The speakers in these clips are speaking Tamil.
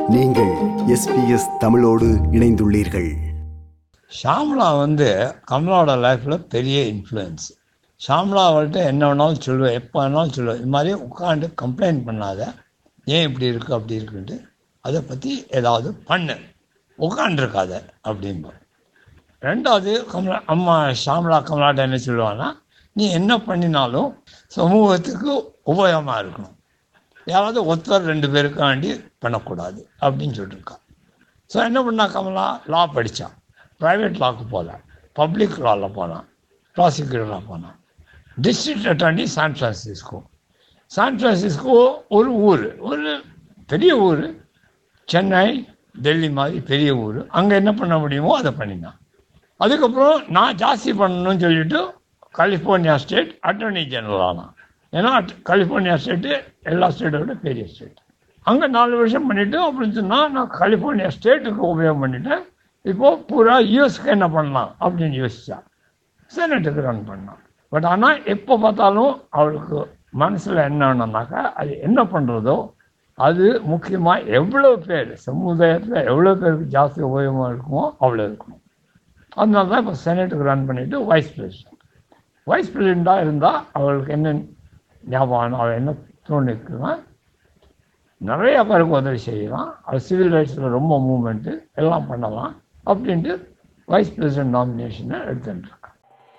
நீங்கள் எஸ்பிஎஸ் தமிழோடு இணைந்துள்ளீர்கள் ஷாம்லா வந்து கமலாவோட லைஃப்பில் பெரிய இன்ஃப்ளூயன்ஸ் ஷாம்லா அவள்கிட்ட என்ன வேணாலும் சொல்லுவேன் எப்போ வேணாலும் சொல்லுவேன் இது மாதிரி உட்காந்து கம்ப்ளைண்ட் பண்ணாத ஏன் இப்படி இருக்குது அப்படி இருக்குன்ட்டு அதை பற்றி ஏதாவது பண்ணு உட்காண்டிருக்காத அப்படிம்போம் ரெண்டாவது கமலா அம்மா ஷாம்லா கமலாட்ட என்ன சொல்லுவான்னா நீ என்ன பண்ணினாலும் சமூகத்துக்கு உபயோகமாக இருக்கணும் யாராவது ஒருத்தர் ரெண்டு பேருக்காண்டி பண்ணக்கூடாது அப்படின்னு சொல்லியிருக்கா ஸோ என்ன பண்ணா கமலா லா படித்தான் ப்ரைவேட் லாக்கு போகல பப்ளிக் லாவில் போனான் ப்ராசிக்யூட்டராக போனான் district attorney San Francisco San Francisco ஒரு ஊர் ஒரு பெரிய ஊர் சென்னை டெல்லி மாதிரி பெரிய ஊர் அங்கே என்ன பண்ண முடியுமோ அதை பண்ணினான் அதுக்கப்புறம் நான் ஜாஸ்தி பண்ணணும்னு சொல்லிட்டு கலிஃபோர்னியா ஸ்டேட் அட்டர்னி ஜெனரல் ஆனான் ஏன்னா அட்- கலிஃபோர்னியா ஸ்டேட்டு எல்லா ஸ்டேட்டை விட பெரிய ஸ்டேட் அங்கே நாலு வருஷம் பண்ணிவிட்டு அப்படின்னு சொன்னால் நான் கலிஃபோர்னியா ஸ்டேட்டுக்கு உபயோகம் பண்ணிட்டேன் இப்போது பூரா யூஎஸ்க்கு என்ன பண்ணலாம் அப்படின்னு யோசிச்சா செனட்டுக்கு ரன் பண்ணான் பட் ஆனால் எப்போ பார்த்தாலும் அவளுக்கு மனசில் என்னன்னாக்கா அது என்ன பண்ணுறதோ அது முக்கியமாக எவ்வளோ பேர் சமுதாயத்தில் எவ்வளோ பேருக்கு ஜாஸ்தி உபயோகமாக இருக்குமோ அவ்வளோ இருக்கணும் அதனால தான் இப்போ செனட்டுக்கு ரன் பண்ணிவிட்டு வைஸ் பிரசிடென்ட் வைஸ் பிரசிடெண்ட்டாக இருந்தால் அவளுக்கு என்ன ஞாபகம் அவள் என்ன தோணிருக்குன்னா நிறைய பேருக்கு உதவி செய்யலாம் அது சிவில் ரைட்ஸில் ரொம்ப மூமெண்ட்டு எல்லாம் பண்ணலாம் அப்படின்ட்டு வைஸ் பிரசிடென்ட் நாமினேஷனை எடுத்துட்டு இருக்கேன்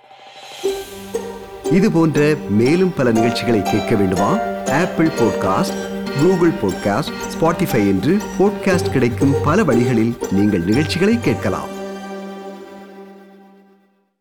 இது போன்ற மேலும் பல நிகழ்ச்சிகளை கேட்க வேண்டுமா Apple podcast Google podcast Spotify என்று பாட்காஸ்ட் கிடைக்கும் பல வழிகளில் நீங்கள் நிகழ்ச்சிகளை கேட்கலாம்